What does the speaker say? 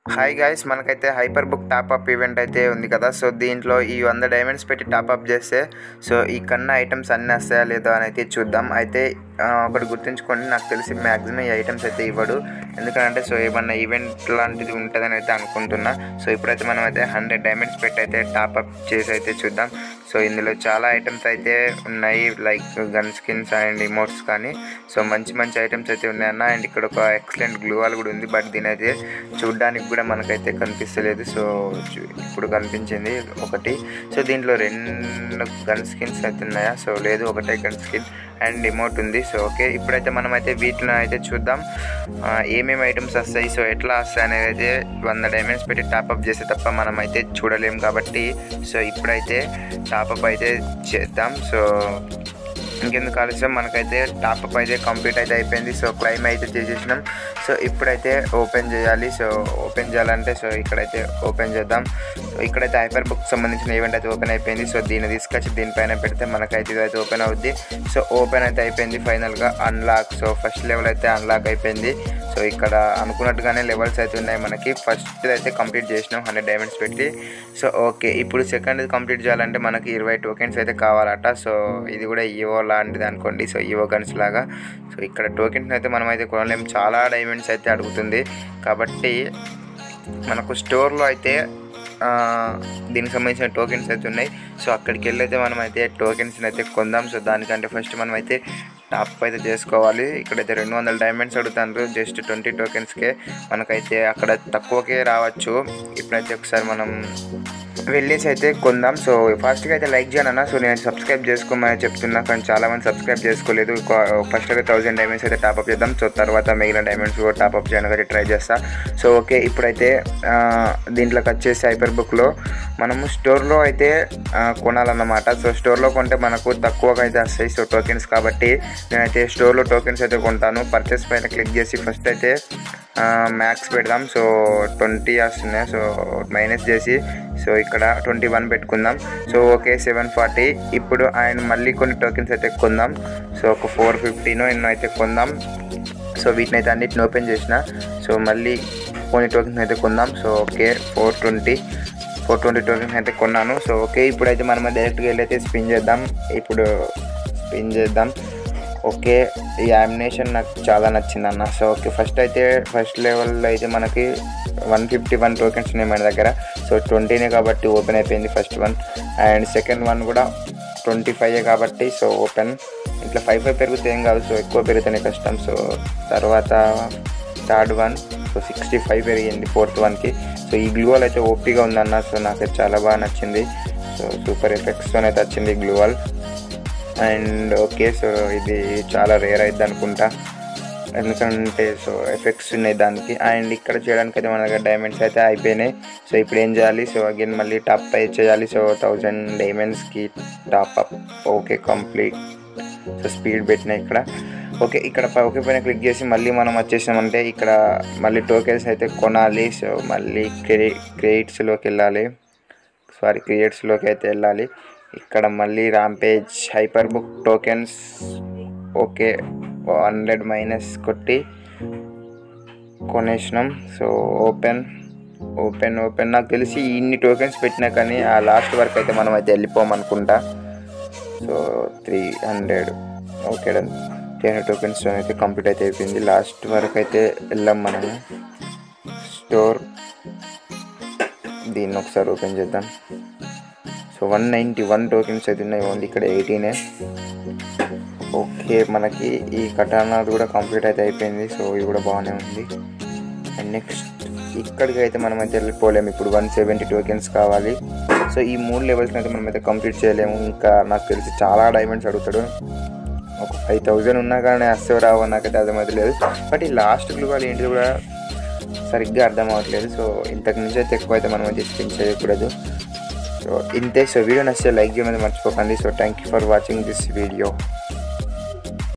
hi guys మనకైతే hyper book top up event అయితే ఉంది కదా సో దీంట్లో ఈ వంద డైమండ్స్ పెట్టి టాప్అప్ చేస్తే సో ఈ కన్నా ఐటమ్స్ అన్నీ వస్తాయా లేదా అని అయితే చూద్దాం అయితే ఆ, ఒకటి గుర్తుంచుకోండి నాకు తెలిసి మ్యాక్సిమం ఈ ఐటమ్స్ అయితే ఇవ్వడు ఎందుకంటే సో ఏమన్నా ఈవెంట్ లాంటిది ఉంటుందని అయితే అనుకుంటున్నా సో ఇప్పుడైతే మనం అయితే హండ్రెడ్ డైమండ్స్ పెట్టి అయితే టాప్అప్ చేసి అయితే చూద్దాం సో ఇందులో చాలా ఐటమ్స్ అయితే ఉన్నాయి like gun skins and emotes కానీ సో మంచి మంచి ఐటమ్స్ అయితే ఉన్నాయన్న అండ్ ఇక్కడ ఒక ఎక్సలెంట్ గ్లూ వాల్ కూడా ఉంది బట్ దీని అయితే చూడడానికి కూడా మనకైతే కనిపిస్తలేదు సో చూ- ఇప్పుడు కనిపించింది ఒకటి సో దీంట్లో రెండు గన్ స్కిన్స్ అయితే ఉన్నాయా సో లేదు ఒకటే గన్ స్కిన్ అండ్ ఇమోట్ ఉంది సో ఓకే ఇప్పుడైతే మనం అయితే వీటిలో అయితే చూద్దాం ఆ, ఏమేమి ఐటమ్స్ వస్తాయి సో ఎట్లా వస్తాయి అనేది అయితే వంద డైమండ్స్ పెట్టి టాప్అప్ చేస్తే తప్ప మనం అయితే చూడలేం కాబట్టి సో ఇప్పుడైతే టాప్అప్ అయితే చేద్దాం సో ఇంకెందుకు ఆలస్యం మనకైతే టాప్అప్ అయితే కంప్లీట్ అయితే అయిపోయింది సో క్లైమ్ అయితే చేసేసినాం సో ఇప్పుడైతే ఓపెన్ చేయాలి సో ఓపెన్ చేయాలంటే సో ఇక్కడైతే ఓపెన్ చేద్దాం సో ఇక్కడైతే హైపర్ బుక్ సంబంధించిన ఈవెంట్ అయితే ఓపెన్ అయిపోయింది సో దీన్ని తీసుకొచ్చి దీనిపైన పెడితే మనకైతే ఇదైతే ఓపెన్ అవుద్ది సో ఓపెన్ అయితే అయిపోయింది ఫైనల్గా అన్లాక్ సో ఫస్ట్ లెవెల్ అయితే అన్లాక్ అయిపోయింది సో ఇక్కడ అనుకున్నట్టుగానే లెవెల్స్ అయితే ఉన్నాయి మనకి ఫస్ట్ అయితే కంప్లీట్ చేసినాం హండ్రెడ్ డైమండ్స్ పెట్టి సో ఓకే ఇప్పుడు సెకండ్ కంప్లీట్ చేయాలంటే మనకి ఇరవై టోకెన్స్ అయితే కావాలట సో ఇది కూడా ఈవో లాంటిది అనుకోండి సో ఈవో గన్స్ లాగా సో ఇక్కడ టోకెన్స్ అయితే మనం అయితే కొనలేం చాలా డైమండ్స్ అయితే అడుగుతుంది కాబట్టి మనకు స్టోర్లో అయితే ఆ, దీనికి సంబంధించిన టోకెన్స్ అయితే ఉన్నాయి సో అక్కడికి వెళ్ళి అయితే మనం అయితే టోకెన్స్ అయితే కొందాం సో దానికంటే ఫస్ట్ మనం అయితే టాప్ అయితే చేసుకోవాలి ఇక్కడైతే రెండు వందల డైమండ్స్ అడుగుతారు జస్ట్ ట్వంటీ టోకెన్స్కే మనకైతే అక్కడ తక్కువకే రావచ్చు ఇప్పుడైతే ఒకసారి మనం వెళ్ళేసి అయితే కొందాం సో ఫస్ట్గా అయితే లైక్ చేయను అన్న సో నేను సబ్స్క్రైబ్ చేసుకోమని చెప్తున్నా కానీ చాలా మంది సబ్స్క్రైబ్ చేసుకోలేదు ఫస్ట్ అయితే థౌసండ్ డైమండ్స్ అయితే టాప్అప్ చేద్దాం సో తర్వాత మిగిలిన డైమండ్స్ కూడా టాప్అప్ చేయడానికి అయితే ట్రై చేస్తా సో ఓకే ఇప్పుడైతే ఆ, దీంట్లోకి వచ్చేసి హైపర్ బుక్లో మనము స్టోర్లో అయితే ఆ, కొనాలన్నమాట సో స్టోర్లో కొంటే మనకు తక్కువగా అయితే వస్తాయి సో టోకెన్స్ కాబట్టి నేనైతే స్టోర్లో టోకెన్స్ అయితే కొంటాను పర్చేస్ పైన క్లిక్ చేసి ఫస్ట్ అయితే మ్యాక్స్ పెడదాం సో ట్వంటీ వస్తున్నాయి సో మైనస్ చేసి సో ఇక్కడ ట్వంటీ వన్ పెట్టుకుందాం సో ఓకే సెవెన్ ఫార్టీ ఇప్పుడు అండ్ మళ్ళీ కొన్ని టోకెన్స్ అయితే కొందాం సో ఒక ఫోర్ ఫిఫ్టీనో ఎన్నో అయితే కొందాం సో వీటిని అయితే అన్నిటిని ఓపెన్ చేసిన సో మళ్ళీ కొన్ని టోకెన్స్ అయితే కొందాం so okay four twenty four twenty tokens అయితే కొన్నాను సో ఓకే ఇప్పుడైతే మనం డైరెక్ట్గా వెళ్ళి అయితే స్పిన్ చేద్దాం ఇప్పుడు స్పిన్ చేద్దాం ఓకే ఈ యామినేషన్ నాకు చాలా నచ్చింది అన్న సో ఓకే ఫస్ట్ అయితే ఫస్ట్ లెవెల్లో అయితే మనకి వన్ ఫిఫ్టీ వన్ టోకెన్స్ ఉన్నాయి మన దగ్గర సో ట్వంటీనే కాబట్టి ఓపెన్ అయిపోయింది first one and second one కూడా ట్వంటీ ఫైవ్ కాబట్టి సో ఓపెన్ ఇట్లా ఫైవ్ ఫైవ్ పెరిగితే ఏం కాదు సో ఎక్కువ పెరిగితేనే కష్టం సో తర్వాత third one so sixty five పెరిగింది ఫోర్త్ వన్కి సో ఈ గ్లూవాల్ అయితే ఓపీగా ఉందన్న సో నాకు చాలా బాగా నచ్చింది సో సూపర్ ఎఫెక్ట్స్తో అయితే వచ్చింది గ్లూవాల్ అండ్ ఓకే సో ఇది చాలా రేర్ అయింది అనుకుంటా ఎందుకంటే సో ఎఫెక్ట్స్ ఉన్నాయి దానికి అండ్ ఇక్కడ చేయడానికి అయితే మన దగ్గర డైమండ్స్ అయితే అయిపోయినాయి సో ఇప్పుడు ఏం చేయాలి సో అగైన్ మళ్ళీ టాప్ పై చేయాలి సో థౌజండ్ డైమండ్స్కి top up okay complete so speed పెట్టినా ఇక్కడ ఓకే ఇక్కడ ప- ఓకే పైన క్లిక్ చేసి మళ్ళీ మనం వచ్చేసామంటే ఇక్కడ మళ్ళీ టోకెన్స్ అయితే కొనాలి సో మళ్ళీ క్రెడి క్రెడిట్స్లోకి వెళ్ళాలి సారీ క్రియేట్స్లోకి అయితే వెళ్ళాలి ఇక్కడ మళ్ళీ rampage hyper book tokens okay hundred minus కొట్టి కొనేసినాం సో ఓపెన్ ఓపెన్ ఓపెన్ నాకు తెలిసి ఇన్ని టోకెన్స్ పెట్టినా కానీ ఆ లాస్ట్ వరకు అయితే మనం అయితే వెళ్ళిపోమనుకుంటా so three hundred okay done three hundred tokens అయితే కంప్లీట్ అయితే అయిపోయింది లాస్ట్ వరకు అయితే వెళ్ళాం మనము స్టోర్ దీన్ని ఒకసారి ఓపెన్ చేద్దాం so one ninety one tokens అయితే ఉన్నాయి ఓన్లీ ఇక్కడ ఎయిటీనే ఓకే మనకి ఈ కటానాది కూడా కంప్లీట్ అయితే అయిపోయింది సో ఇది కూడా బాగానే ఉంది అండ్ నెక్స్ట్ ఇక్కడికి అయితే మనం అయితే వెళ్ళిపోలేము ఇప్పుడు వన్ సెవెంటీ టోకెన్స్ కావాలి సో ఈ మూడు లెవెల్స్ని అయితే మనం అయితే కంప్లీట్ చేయలేము ఇంకా నాకు తెలిసి చాలా డైమండ్స్ అడుగుతాడు ఒక ఫైవ్ థౌజండ్ ఉన్నా కానీ వస్తే రావో నాకైతే అర్థమైతే లేదు బట్ ఈ లాస్ట్ గ్లూవాల్ ఏంటిది కూడా సరిగ్గా అర్థం అవ్వట్లేదు సో ఇంతకు మించి అయితే ఎక్కువ అయితే మనం అయితే స్పెండ్ చేయకూడదు సో ఇంతే సో వీడియో నచ్చితే లైక్ చేయమని మర్చిపోకండి so thank you for watching this video